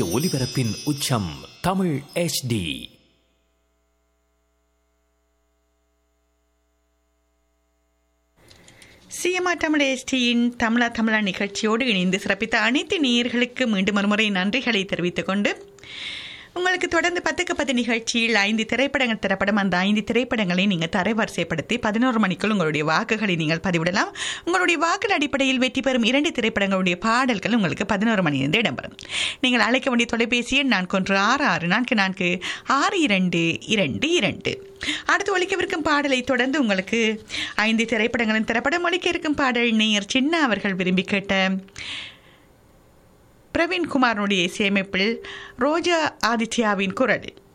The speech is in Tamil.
ஒலிபரப்பின் உச்சம் தமிழ் HD சிஎம்ஆ தமிழ் எஸ்டியின் தமிழா தமிழா நிகழ்ச்சியோடு இணைந்து சிறப்பித்த அனைத்து நேயர்களுக்கு மீண்டும் ஒருமுறை நன்றிகளை தெரிவித்துக் கொண்டு உங்களுக்கு தொடர்ந்து பத்துக்கு பத்து நிகழ்ச்சியில் ஐந்து திரைப்படங்கள் தரப்படும் அந்த ஐந்து திரைப்படங்களை நீங்கள் தரைவரிசைப்படுத்தி பதினோரு மணிக்குள் உங்களுடைய வாக்குகளை நீங்கள் பதிவிடலாம் உங்களுடைய வாக்குகள் அடிப்படையில் வெற்றி பெறும் இரண்டு திரைப்படங்களுடைய பாடல்கள் உங்களுக்கு பதினோரு மணியிலிருந்து இடம்பெறும் நீங்கள் அழைக்க வேண்டிய தொலைபேசி எண் நான்கு ஒன்று ஆறு ஆறு நான்கு நான்கு ஆறு இரண்டு இரண்டு இரண்டு அடுத்து ஒழிக்கவிருக்கும் பாடலை தொடர்ந்து உங்களுக்கு ஐந்து திரைப்படங்களும் திரைப்படம் ஒழிக்க இருக்கும் பாடல் நேயர் சின்ன அவர்கள் விரும்பி கேட்ட பிரவீன்குமாரனுடைய இசையமைப்பில் ரோஜா ஆதித்யாவின் குரலில்